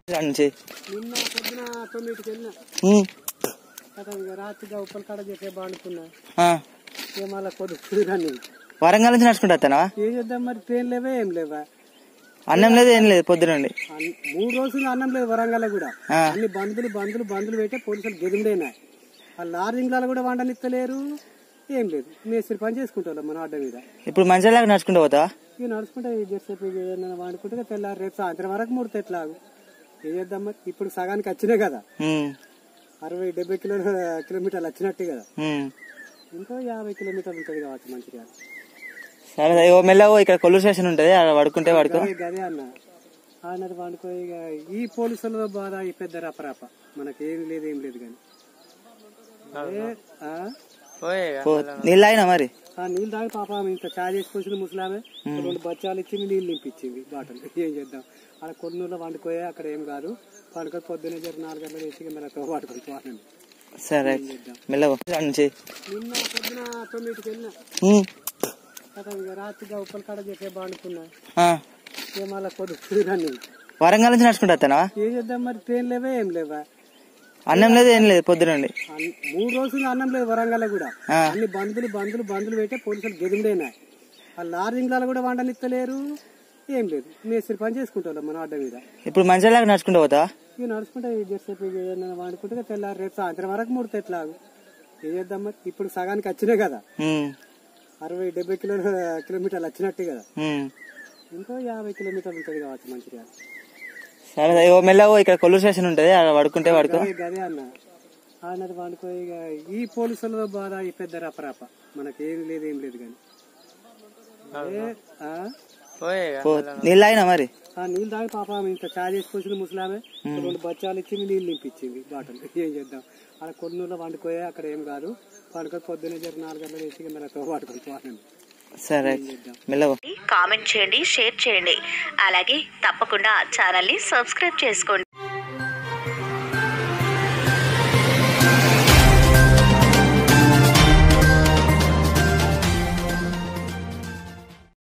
నుంచి నిన్న పొద్దున తొమ్మిదికి వెళ్ళిన ఉమ్, కదా ఇక రాత్రిగా ఉప్పల కాడ చేసే బాడుకున్నా ఆ. ఇక మళ్ళీ కొద్ది రన్నింగ్ వరంగల్ నుంచి నడుచుకుంటా వస్తానా ఏం చేద్దాం మరి ట్రైన్ లేవా ఏం లేవా అన్నం లేదు ఏం లేదు పొద్దునండి అన్- మూడు రోజులు అన్నం లేదు వరంగల్ కూడా ఆ. అన్ని బంధులు బంధులు బంధులు పెట్టే పోలీసులు గెదిమిడేనా ఆ లార్జింగ్లలో కూడా వండనిత్తలేరు ఏం లేదు మేస్త్రి పని చేసుకుంటాం మన అడ్డ మీద ఇప్పుడు మంచిలాగా నడుచుకుంటూ పోతా ఇక నడుచుకుంటే జెర్సేపు వండుకుంటే తెల్లారి రేపు సాయంత్రం వరకు మూడు తెట్లాగు ఏం చేద్దాం మరి ఇప్పుడు సగానికి వచ్చినాయి కదా ఉమ్, అరవై డెబ్బై కిలో కిలోమీటర్లు వచ్చినట్టే కదా ఉమ్. ఇంకో యాభై కిలోమీటర్లు ఉంటుంది కావచ్చు మంచిగా సరే ఓ మెల్లగో ఇక్కడ కొల్లు స్టేషన్ ఉంటది అక్కడ పడుకుంటే పడుకో గదే గదే అన్న అన్నది వండుకో ఇక ఈ పోలీసులతో బాధ ఈ పెద్ద రపరాప మనకి ఏం లేదు ఏం లేదు కానీ ఏ, ఆ? పో నీళ్ళు అయినా మరి ఆ నీళ్ళు తాగి పాప ఆమె ఇంత చాయ్ చేసుకొచ్చింది ముసలామె రెండు బచ్చాలు ఇచ్చింది నీళ్ళు నింపించింది బాటలు ఏం చేద్దాం అక్కడ కొన్నూరులో వండుకోయే అక్కడ ఏం కాదు పండుకొని పొద్దున్నే జరి నాలుగు గంటలకు వేసి మెల్లతో పట్టుకొని పోనండి సరే మెల్లగో నుంచి నిన్న పొద్దున తొమ్మిదికి వెళ్ళిన ఉమ్, కదా ఇక రాత్రిగా ఉప్పల కాడ చేసే బాడుకున్నా ఆ. ఇక మళ్ళీ కొద్ది రన్నింగ్ వరంగల్ నుంచి నడుచుకుంటా వస్తానా ఏం చేద్దాం మరి ట్రైన్ లేవా ఏం లేవా అన్నం లేదు ఏం లేదు పొద్దునండి అన్- మూడు రోజులు అన్నం లేదు వరంగల్ కూడా ఆ. అన్ని బంధులు బంధులు బంధులు పెట్టే పోలీసులు గెదిమిడేనా ఆ లార్జింగ్లలో కూడా వండనిత్తలేరు ఏం లేదు మేస్త్రి పని చేసుకుంటాం మన అడ్డ మీద ఇప్పుడు మంచిలాగా నడుచుకుంటూ పోతా ఇక నడుచుకుంటే జెర్సేపు వండుకుంటే తెల్లారి రేపు సాయంత్రం వరకు మూడు తెట్లాగు ఏం చేద్దాం మరి ఇప్పుడు సగానికి వచ్చినాయి కదా ఉమ్, అరవై డెబ్బై కిలో కిలోమీటర్లు వచ్చినట్టే కదా ఉమ్. ఇంకో యాభై కిలోమీటర్లు ఉంటుంది కావచ్చు మంచిగా సరే ఓ మెల్లగో ఇక్కడ కొల్లు స్టేషన్ ఉంటది అక్కడ పడుకుంటే పడుకో గదే గదే అన్న అన్నది వండుకో ఇక ఈ పోలీసులతో బాధ ఈ పెద్ద రపరాప మనకి ఏం లేదు ఏం లేదు కానీ ఏ, ఆ? పో నీళ్ళు అయినా మరి ఆ నీళ్ళు తాగి పాప ఆమె ఇంత చాయ్ చేసుకొచ్చింది ముసలామె రెండు బచ్చాలు ఇచ్చింది నీళ్ళు నింపించింది బాటలు ఏం చేద్దాం అక్కడ కొన్నూరులో వండుకోయే అక్కడ ఏం కాదు పండుకొని పొద్దున్నే జరి నాలుగు గంటలకు వేసి మెల్లతో పట్టుకొని పోనండి సరే మెల్లగో కామెంట్ చేయండి షేర్ చేయండి అలాగే తప్పకుండా ఛానల్ని సబ్స్క్రైబ్ చేసుకోండి